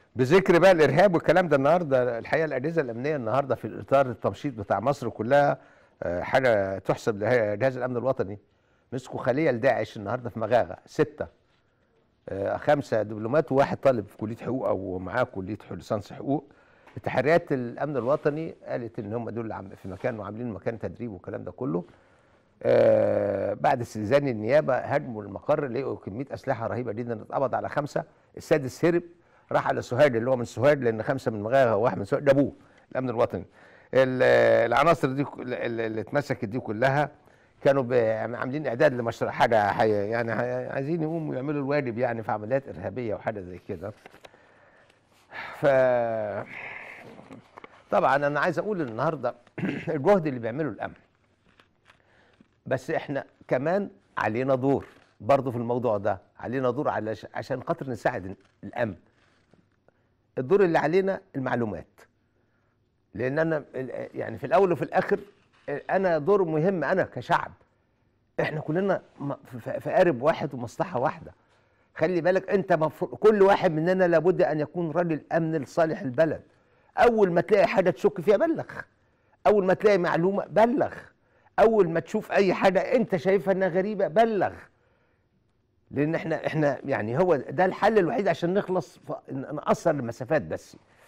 بذكر بقى الارهاب والكلام ده النهارده الحقيقه الاجهزه الامنيه النهارده في اطار التمشيط بتاع مصر كلها آه، حاجه تحسب لجهاز الامن الوطني مسكوا خليه لداعش النهارده في مغاغه سته آه، خمسه دبلومات وواحد طالب في كليه حقوق او معاه كليه حقوق- ليسانس حقوق تحريات الامن الوطني قالت ان هم دول عم- في مكان وعاملين مكان تدريب والكلام ده كله آه بعد استئذان النيابه هاجموا المقر لقوا كميه اسلحه رهيبه جدا اتقبض على خمسه السادس هرب راح على سوهاج اللي هو من سوهاج لان خمسه من مغاغه وواحد من سوهاج جابوه الامن الوطني ال- العناصر دي كل- اللي اللي اتمسكت دي كلها كانوا ب- عاملين اعداد لمشروع حاجه حي يعني حي- عايزين يقوموا يعملوا الواجب يعني في عمليات ارهابيه وحاجه زي كده ف طبعا انا عايز اقول النهارده الجهد اللي بيعمله الامن بس احنا كمان علينا دور برضه في الموضوع ده علينا دور على عشان خاطر نساعد الامن الدور اللي علينا المعلومات لان انا ال- يعني في الاول وفي الاخر انا دور مهم انا كشعب احنا كلنا م- في في قارب واحد ومصلحه واحده خلي بالك انت مفروض كل واحد مننا لابد ان يكون رجل امن لصالح البلد اول ما تلاقي حاجه تشك فيها بلغ اول ما تلاقي معلومه بلغ اول ما تشوف اي حاجه انت شايفها انها غريبه بلغ لان احنا احنا يعني هو ده الحل الوحيد عشان نخلص ف- نقصر المسافات بس